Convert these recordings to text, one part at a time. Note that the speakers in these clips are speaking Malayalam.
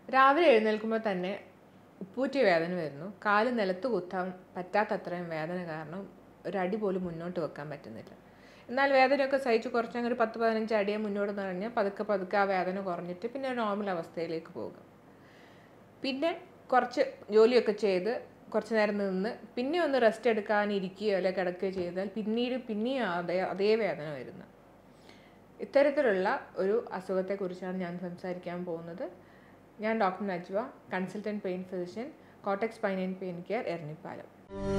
രാവിലെ എഴുന്നേൽക്കുമ്പോൾ തന്നെ ഉപ്പൂറ്റി വേദന വരുന്നു കാല് നിലത്ത് കുത്താൻ പറ്റാത്തത്രയും വേദന കാരണം ഒരടി പോലും മുന്നോട്ട് വെക്കാൻ പറ്റുന്നില്ല എന്നാൽ വേദനയൊക്കെ സഹിച്ച് കുറച്ചങ്ങ് ഒരു പത്ത് പതിനഞ്ച് അടിയെ മുന്നോട്ട് നടഞ്ഞാൽ പതുക്കെ പതുക്കെ ആ വേദന കുറഞ്ഞിട്ട് പിന്നെ നോർമൽ അവസ്ഥയിലേക്ക് പോകും പിന്നെ കുറച്ച് ജോലിയൊക്കെ ചെയ്ത് കുറച്ച് നേരം നിന്ന് പിന്നെ ഒന്ന് റെസ്റ്റ് എടുക്കാൻ ഇരിക്കുകയോ അല്ലെങ്കിൽ കിടക്കുകയോ ചെയ്താൽ പിന്നീട് പിന്നെയും അതേ അതേ വേദന വരുന്നു ഇത്തരത്തിലുള്ള ഒരു അസുഖത്തെക്കുറിച്ചാണ് ഞാൻ സംസാരിക്കാൻ പോകുന്നത് ഞാൻ doctor Najwa consultant pain physician കോട്ടക്സ് പൈൻ and pain care Eranhipalam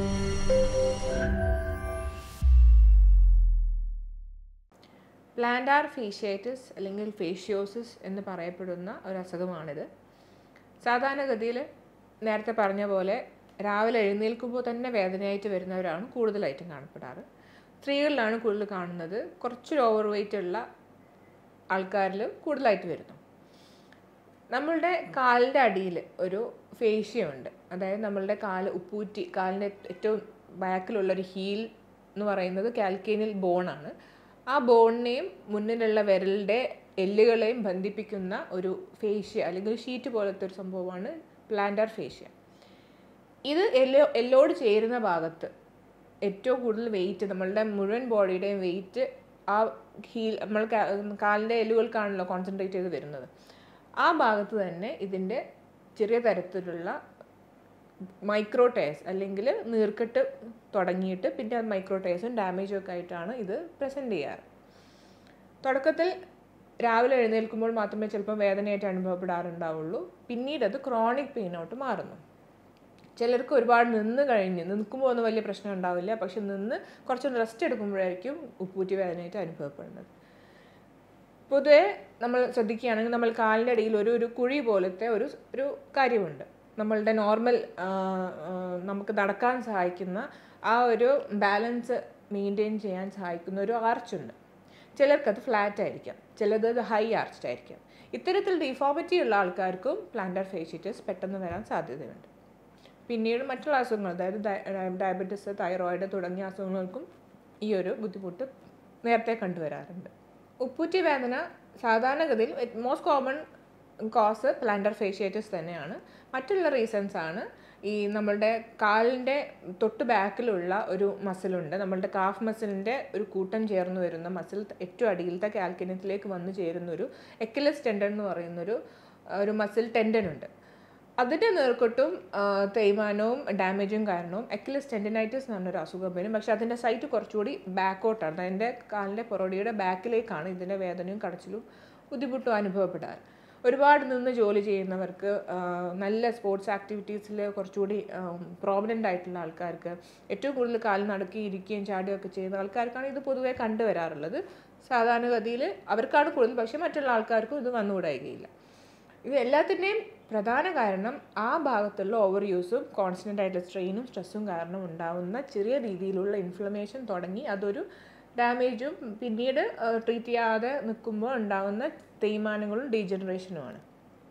plantar fasciitis അല്ലെങ്കിൽ ഫേഷ്യോസിസ് എന്ന് പറയപ്പെടുന്ന ഒരു അസുഖമാണിത് സാധാരണഗതിയിൽ നേരത്തെ പറഞ്ഞ പോലെ രാവിലെ എഴുന്നേൽക്കുമ്പോൾ തന്നെ വേദനയായിട്ട് വരുന്നവരാണ് കൂടുതലായിട്ടും കാണപ്പെടാറ് സ്ത്രീകളിലാണ് കൂടുതൽ കാണുന്നത് കുറച്ചൊരു ഓവർ വെയിറ്റ് ഉള്ള ആൾക്കാരിൽ കൂടുതലായിട്ട് വരുന്നു നമ്മളുടെ കാലിൻ്റെ അടിയിൽ ഒരു ഫേഷ്യമുണ്ട് അതായത് നമ്മളുടെ കാല് ഉപ്പൂറ്റി കാലിൻ്റെ ഏറ്റവും ബാക്കിലുള്ള ഒരു ഹീൽ എന്ന് പറയുന്നത് കാൽക്കേനിൽ ബോണാണ് ആ ബോണിനെയും മുന്നിലുള്ള വിരലിൻ്റെ എല്ലുകളെയും ബന്ധിപ്പിക്കുന്ന ഒരു ഫേഷ്യ അല്ലെങ്കിൽ ഒരു ഷീറ്റ് പോലത്തെ ഒരു സംഭവമാണ് പ്ലാന്റാർ ഫേഷ്യ ഇത് എല്ലോ എല്ലോട് ചേരുന്ന ഭാഗത്ത് ഏറ്റവും കൂടുതൽ വെയിറ്റ് നമ്മളുടെ മുഴുവൻ ബോഡിയുടെയും വെയിറ്റ് ആ ഹീൽ നമ്മൾ കാലിൻ്റെ എല്ലുകൾക്കാണല്ലോ കോൺസെൻട്രേറ്റ് ചെയ്ത് വരുന്നത് ആ ഭാഗത്ത് തന്നെ ഇതിൻ്റെ ചെറിയ തരത്തിലുള്ള മൈക്രോ ടയേഴ്സ് അല്ലെങ്കിൽ നീർക്കെട്ട് തുടങ്ങിയിട്ട് പിന്നെ അത് മൈക്രോ ടയേഴ്സും ഡാമേജും ഒക്കെ ആയിട്ടാണ് ഇത് പ്രസൻറ്റ് ചെയ്യാറ് തുടക്കത്തിൽ രാവിലെ എഴുന്നേൽക്കുമ്പോൾ മാത്രമേ ചിലപ്പോൾ വേദനയായിട്ട് അനുഭവപ്പെടാറുണ്ടാവുള്ളൂ പിന്നീട് അത് ക്രോണിക് പെയിനോട്ട് മാറുന്നു ചിലർക്ക് ഒരുപാട് നിന്ന് കഴിഞ്ഞ് നിൽക്കുമ്പോൾ ഒന്നും വലിയ പ്രശ്നം ഉണ്ടാവില്ല പക്ഷെ നിന്ന് കുറച്ച് റെസ്റ്റ് എടുക്കുമ്പോഴായിരിക്കും ഉപ്പൂറ്റി വേദനയായിട്ട് അനുഭവപ്പെടുന്നത് പൊതുവെ നമ്മൾ ശ്രദ്ധിക്കുകയാണെങ്കിൽ നമ്മൾ കാലിൻ്റെ ഇടയിൽ ഒരു ഒരു കുഴി പോലത്തെ ഒരു ഒരു കാര്യമുണ്ട് നമ്മളുടെ നോർമൽ നമുക്ക് നടക്കാൻ സഹായിക്കുന്ന ആ ഒരു ബാലൻസ് മെയിൻറ്റെയിൻ ചെയ്യാൻ സഹായിക്കുന്ന ഒരു ആർച്ചുണ്ട് ചിലർക്കത് ഫ്ലാറ്റ് ആയിരിക്കാം ചിലത് അത് ഹൈ ആർച്ച്ഡ് ആയിരിക്കാം ഇത്തരത്തിൽ ഡിഫോമിറ്റി ഉള്ള ആൾക്കാർക്കും പ്ലാന്റർ ഫേഷ്യറ്റിസ് പെട്ടെന്ന് വരാൻ സാധ്യതയുണ്ട് പിന്നീട് മറ്റുള്ള അസുഖങ്ങൾ അതായത് ഡയബറ്റിസ് തൈറോയിഡ് തുടങ്ങിയ അസുഖങ്ങൾക്കും ഈ ഒരു ബുദ്ധിമുട്ട് നേരത്തെ കണ്ടുവരാറുണ്ട് ഉപ്പൂറ്റി വേദന സാധാരണഗതിയിൽ most common cause plantar fasciitis തന്നെയാണ് മറ്റുള്ള റീസൺസ് ആണ് ഈ നമ്മളുടെ കാലിൻ്റെ തൊട്ട് ബാക്കിലുള്ള ഒരു മസിലുണ്ട് നമ്മളുടെ കാഫ് മസിലിൻ്റെ ഒരു കൂട്ടം ചേർന്ന് വരുന്ന മസിൽ ഏറ്റവും അടിയിലത്തെ കാൽക്കിനത്തിലേക്ക് വന്ന് ചേരുന്ന ഒരു എക്കിലസ് ടെൻഡൻ എന്ന് പറയുന്നൊരു ഒരു മസിൽ ടെൻഡൻ ഉണ്ട് അതിൻ്റെ നേർക്കൊട്ടും തേയ്മാനവും ഡാമേജും കാരണവും എക്കിലസ് ടെൻഡിനൈറ്റിസ് എന്ന് പറഞ്ഞൊരു അസുഖം വരും പക്ഷേ അതിൻ്റെ സൈറ്റ് കുറച്ചുകൂടി ബാക്കോട്ടാണ് അതിൻ്റെ കാലിൻ്റെ പൊറോടിയുടെ ബാക്കിലേക്കാണ് ഇതിൻ്റെ വേദനയും കടച്ചിലും ബുദ്ധിമുട്ടും അനുഭവപ്പെടാറ് ഒരുപാട് നിന്ന് ജോലി ചെയ്യുന്നവർക്ക് നല്ല സ്പോർട്സ് ആക്ടിവിറ്റീസിൽ കുറച്ചുകൂടി പ്രോമിനൻ്റ് ആയിട്ടുള്ള ആൾക്കാർക്ക് ഏറ്റവും കൂടുതൽ കാലിൽ നടക്കുകയും ഇരിക്കുകയും ചാടുകയൊക്കെ ചെയ്യുന്ന ആൾക്കാർക്കാണ് ഇത് പൊതുവേ കണ്ടുവരാറുള്ളത് സാധാരണഗതിയിൽ അവർക്കാണ് കൂടുതൽ പക്ഷേ മറ്റുള്ള ആൾക്കാർക്കും ഇത് വന്നുകൂടായികയില്ല ഇത് എല്ലാത്തിൻ്റെയും പ്രധാന കാരണം ആ ഭാഗത്തുള്ള ഓവർ യൂസും കോൺസ്റ്റൻ്റ് ആയിട്ടുള്ള സ്ട്രെയിനും സ്ട്രെസ്സും കാരണം ഉണ്ടാവുന്ന ചെറിയ രീതിയിലുള്ള ഇൻഫ്ലമേഷൻ തുടങ്ങി അതൊരു ഡാമേജും പിന്നീട് ട്രീറ്റ് ചെയ്യാതെ നിൽക്കുമ്പോൾ ഉണ്ടാകുന്ന തേയ്മാനങ്ങളും ഡീജനറേഷനുമാണ്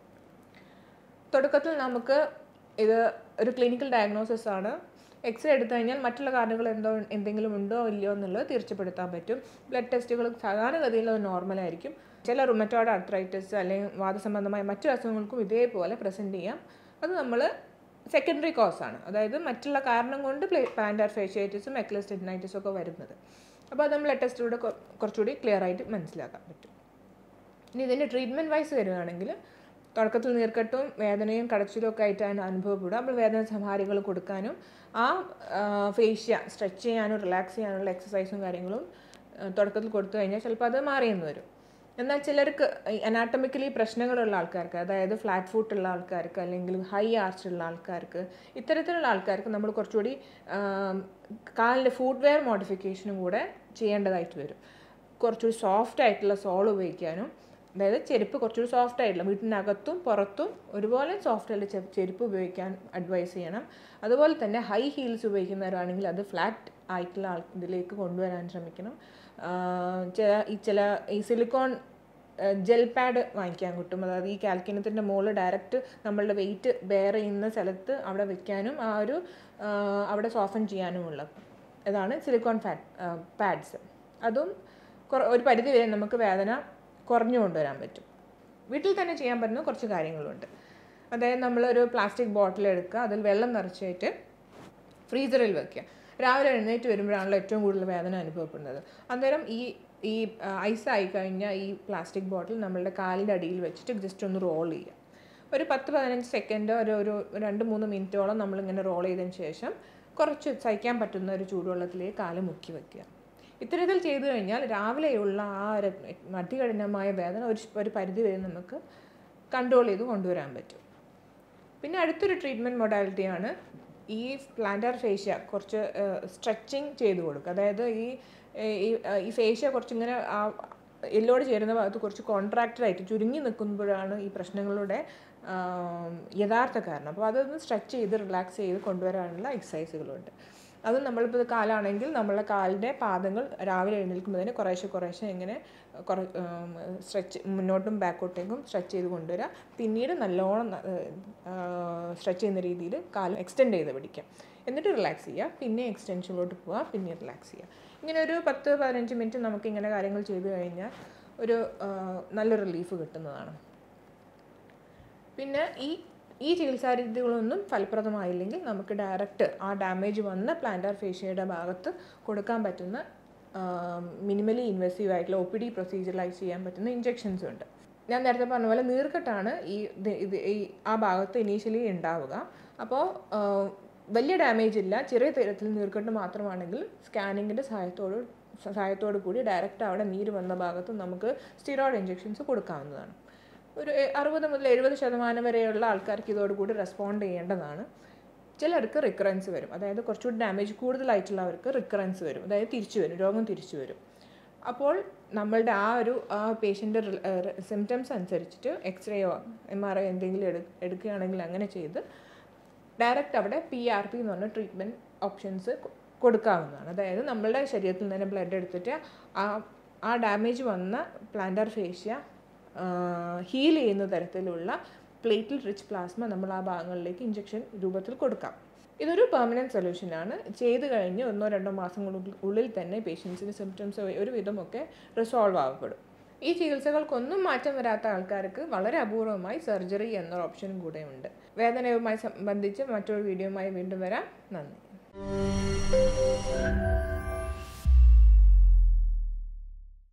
തുടക്കത്തിൽ നമുക്ക് ഇത് ഒരു ക്ലിനിക്കൽ ഡയഗ്നോസിസ് ആണ് എക്സ്റേ എടുത്തു കഴിഞ്ഞാൽ മറ്റുള്ള കാരണങ്ങൾ എന്തോ എന്തെങ്കിലും ഉണ്ടോ ഇല്ലയോ എന്നുള്ളത് തീർച്ചപ്പെടുത്താൻ പറ്റും ബ്ലഡ് ടെസ്റ്റുകൾ സാധാരണഗതിയിൽ അത് നോർമലായിരിക്കും ചില റുമറ്റോയിഡ് ആർത്രൈറ്റിസ് അല്ലെങ്കിൽ വാദസംബന്ധമായ മറ്റു അസുഖങ്ങൾക്കും ഇതേപോലെ പ്രസൻറ്റ് ചെയ്യാം അത് നമ്മൾ സെക്കൻഡറി കോസ് ആണ് അതായത് മറ്റുള്ള കാരണം കൊണ്ട് പ്ലാന്റാർ ഫേഷ്യേറ്റിസും എക്ലസ് ടെൻഡനൈറ്റിസും ഒക്കെ വരുന്നത് അപ്പോൾ അത് നമ്മൾ ബ്ലഡ് ടെസ്റ്റിലൂടെ കുറച്ചുകൂടി ക്ലിയർ ആയിട്ട് മനസ്സിലാക്കാൻ പറ്റും ഇനി ഇതിൻ്റെ ട്രീറ്റ്മെൻറ്റ് വൈസ് വരികയാണെങ്കിൽ തുടക്കത്തിൽ നീർക്കെട്ടും വേദനയും കടച്ചിലും ഒക്കെ ആയിട്ടാണ് അനുഭവപ്പെടുക നമ്മൾ വേദന സംഹാരികൾ കൊടുക്കാനും ആ ഫേഷ്യ സ്ട്രെച്ച് ചെയ്യാനും റിലാക്സ് ചെയ്യാനുള്ള എക്സസൈസും കാര്യങ്ങളും തുടക്കത്തിൽ കൊടുത്തു കഴിഞ്ഞാൽ ചിലപ്പോൾ അത് മാറിയെന്ന് വരും എന്നാൽ ചിലർക്ക് അനാട്ടമിക്കലി പ്രശ്നങ്ങളുള്ള ആൾക്കാർക്ക് അതായത് ഫ്ലാറ്റ് ഫുട്ട് ഉള്ള ആൾക്കാർക്ക് അല്ലെങ്കിൽ ഹൈ ആർച്ച് ഉള്ള ആൾക്കാർക്ക് ഇത്തരത്തിലുള്ള ആൾക്കാർക്ക് നമ്മൾ കുറച്ചുകൂടി കാലിൻ്റെ ഫുഡ് വെയർ മോഡിഫിക്കേഷനും കൂടെ ചെയ്യേണ്ടതായിട്ട് വരും കുറച്ചുകൂടി സോഫ്റ്റ് ആയിട്ടുള്ള സോൾ ഉപയോഗിക്കാനും അതായത് ചെരുപ്പ് കുറച്ചുകൂടി സോഫ്റ്റ് ആയിട്ടുള്ള വീട്ടിനകത്തും പുറത്തും ഒരുപോലെ സോഫ്റ്റ് ആയിട്ടുള്ള ചെരുപ്പ് ഉപയോഗിക്കാൻ അഡ്വൈസ് ചെയ്യണം അതുപോലെ തന്നെ ഹൈ ഹീൽസ് ഉപയോഗിക്കുന്നവരാണെങ്കിൽ അത് ഫ്ലാറ്റ് ആയിട്ടുള്ള ആൾ ഇതിലേക്ക് കൊണ്ടുവരാൻ ശ്രമിക്കണം ചില ഈ ചില ഈ സിലിക്കോൺ ജെൽ പാഡ് വാങ്ങിക്കാൻ കിട്ടും അതായത് ഈ കാൽക്കിനത്തിൻ്റെ മുകളിൽ ഡയറക്റ്റ് നമ്മളുടെ വെയിറ്റ് ബെയർ ചെയ്യുന്ന സ്ഥലത്ത് അവിടെ വെക്കാനും ആ ഒരു അവിടെ സോഫൻ ചെയ്യാനുമുള്ള ഇതാണ് സിലിക്കോൺ ഫാറ്റ് പാഡ്സ് അതും ഒരു പരിധി വരെ നമുക്ക് വേദന കുറഞ്ഞു കൊണ്ടുവരാൻ പറ്റും വീട്ടിൽ തന്നെ ചെയ്യാൻ പറ്റുന്ന കുറച്ച് കാര്യങ്ങളുണ്ട് അതായത് നമ്മളൊരു പ്ലാസ്റ്റിക് ബോട്ടിൽ എടുക്കുക അതിൽ വെള്ളം നിറച്ചിട്ട് ഫ്രീസറിൽ വെക്കുക രാവിലെ എഴുന്നേറ്റ് വരുമ്പോഴാണല്ലോ ഏറ്റവും കൂടുതൽ വേദന അനുഭവപ്പെടുന്നത് അന്നേരം ഈ ഈ ഐസ് ആയി കഴിഞ്ഞാൽ ഈ പ്ലാസ്റ്റിക് ബോട്ടിൽ നമ്മളുടെ കാലിൻ്റെ അടിയിൽ വെച്ചിട്ട് ജസ്റ്റ് ഒന്ന് റോൾ ചെയ്യുക ഒരു പത്ത് പതിനഞ്ച് സെക്കൻഡോ ഒരു ഒരു രണ്ട് മൂന്ന് മിനിറ്റോളം നമ്മളിങ്ങനെ റോൾ ചെയ്തതിന് ശേഷം കുറച്ച് സഹിക്കാൻ പറ്റുന്ന ഒരു ചൂടുവെള്ളത്തിലേക്ക് കാല് മുക്കി വെക്കുക ഇത്തരത്തിൽ ചെയ്തു കഴിഞ്ഞാൽ രാവിലെയുള്ള ആ ഒരു അതികഠിനമായ വേദന ഒരു ഒരു പരിധി വരെ നമുക്ക് കൺട്രോൾ ചെയ്ത് കൊണ്ടുവരാൻ പറ്റും പിന്നെ അടുത്തൊരു ട്രീറ്റ്മെൻറ്റ് മൊഡാലിറ്റിയാണ് ഈ പ്ലാന്റർ ഫേഷ്യ കുറച്ച് സ്ട്രെച്ചിങ് ചെയ്ത് കൊടുക്കുക അതായത് ഈ ഈ- ഈ ഫേഷ്യ കുറച്ചിങ്ങനെ ആ എല്ലോട് ചേരുന്ന ഭാഗത്ത് കുറച്ച് കോൺട്രാക്റ്റഡ് ആയിട്ട് ചുരുങ്ങി നിൽക്കുമ്പോഴാണ് ഈ പ്രശ്നങ്ങളുടെ ആം, യഥാർത്ഥ കാരണം അപ്പോൾ അതൊന്ന് സ്ട്രെച്ച് ചെയ്ത് റിലാക്സ് ചെയ്ത് കൊണ്ടുവരാനുള്ള എക്സസൈസുകളുണ്ട് അത് നമ്മളിപ്പോൾ കാലാണെങ്കിൽ നമ്മളെ കാലിൻ്റെ പാദങ്ങൾ രാവിലെ എഴുന്നേൽക്കുമ്പോൾ തന്നെ കുറേശ്ശെ കുറേശ്ശെ ഇങ്ങനെ കുറേ സ്ട്രെച്ച് മുന്നോട്ടും ബാക്കോട്ടേക്കും സ്ട്രെച്ച് ചെയ്ത് കൊണ്ടുവരിക പിന്നീട് നല്ലോണം സ്ട്രെച്ച് ചെയ്യുന്ന രീതിയിൽ കാല് എക്സ്റ്റെൻഡ് ചെയ്ത് പിടിക്കാം എന്നിട്ട് റിലാക്സ് ചെയ്യുക പിന്നെ എക്സ്റ്റൻഷനിലോട്ട് പോവുക പിന്നെ റിലാക്സ് ചെയ്യുക ഇങ്ങനെ ഒരു പത്ത് പതിനഞ്ച് മിനിറ്റ് നമുക്ക് ഇങ്ങനെ കാര്യങ്ങൾ ചെയ്തു കഴിഞ്ഞാൽ ഒരു ആ, നല്ല റിലീഫ് കിട്ടുന്നതാണ് പിന്നെ ഈ ഈ ചികിത്സാ രീതികളൊന്നും ഫലപ്രദമായില്ലെങ്കിൽ നമുക്ക് ഡയറക്റ്റ് ആ ഡാമേജ് വന്ന പ്ലാന്റാർ ഫേഷ്യയുടെ ഭാഗത്ത് കൊടുക്കാൻ പറ്റുന്ന മിനിമലി ഇൻവെസീവ് ആയിട്ടുള്ള ഒ പി ഡി പ്രൊസീജിയറലൈസ് ചെയ്യാൻ പറ്റുന്ന ഇഞ്ചെക്ഷൻസ് ഉണ്ട് ഞാൻ നേരത്തെ പറഞ്ഞ പോലെ നീർക്കെട്ടാണ് ഈ ഇത് ഇത് ഈ ആ ഭാഗത്ത് ഇനീഷ്യലി ഉണ്ടാവുക അപ്പോൾ വലിയ ഡാമേജ് ഇല്ല ചെറിയ തരത്തിൽ നീർക്കെട്ട് മാത്രമാണെങ്കിൽ സ്കാനിങ്ങിൻ്റെ സഹായത്തോട് സഹായത്തോടു കൂടി ഡയറക്റ്റ് അവിടെ നീര് വന്ന ഭാഗത്ത് നമുക്ക് സ്റ്റിറോയിഡ് ഇഞ്ചെക്ഷൻസ് കൊടുക്കാവുന്നതാണ് ഒരു എ- അറുപത് മുതൽ എഴുപത് ശതമാനം വരെയുള്ള ആൾക്കാർക്ക് ഇതോടുകൂടി റെസ്പോണ്ട് ചെയ്യേണ്ടതാണ് ചിലർക്ക് റിക്കറൻസ് വരും അതായത് കുറച്ചുകൂടി ഡാമേജ് കൂടുതലായിട്ടുള്ളവർക്ക് റിക്കറൻസ് വരും അതായത് തിരിച്ചു വരും രോഗം തിരിച്ചു വരും അപ്പോൾ നമ്മളുടെ ആ ഒരു ആ പേഷ്യൻ്റെ സിംറ്റംസ് അനുസരിച്ചിട്ട് എക്സ്റേയോ എം ആർ ഐ എന്തെങ്കിലും എടു എടുക്കുകയാണെങ്കിൽ അങ്ങനെ ചെയ്ത് ഡയറക്റ്റ് അവിടെ പി ആർ പി എന്ന് പറഞ്ഞ ട്രീറ്റ്മെൻറ്റ് ഓപ്ഷൻസ് കൊടുക്കാവുന്നതാണ് അതായത് നമ്മളുടെ ശരീരത്തിൽ നിന്ന് തന്നെ ബ്ലഡ് എടുത്തിട്ട് ആ ആ ഡാമേജ് വന്ന പ്ലാന്റർ ഫേഷ്യ ഹീൽ ചെയ്യുന്ന തരത്തിലുള്ള പ്ലേറ്റിൽ റിച്ച് പ്ലാസ്മ നമ്മൾ ആ ഭാഗങ്ങളിലേക്ക് ഇഞ്ചക്ഷൻ രൂപത്തിൽ കൊടുക്കാം ഇതൊരു പെർമനൻറ്റ് സൊല്യൂഷനാണ് ചെയ്ത് കഴിഞ്ഞ് ഒന്നോ രണ്ടോ മാസങ്ങൾക്കുള്ളിൽ ഉള്ളിൽ തന്നെ പേഷ്യൻസിന് സിംറ്റംസ് ഒരുവിധമൊക്കെ റിസോൾവ് ആവപ്പെടും ഈ ചികിത്സകൾക്കൊന്നും മാറ്റം വരാത്ത ആൾക്കാർക്ക് വളരെ അപൂർവമായി സർജറി എന്നൊരു ഓപ്ഷനും കൂടെയുണ്ട് വേദനയുമായി സംബന്ധിച്ച് മറ്റൊരു വീഡിയോയുമായി വീണ്ടും വരാം നന്ദി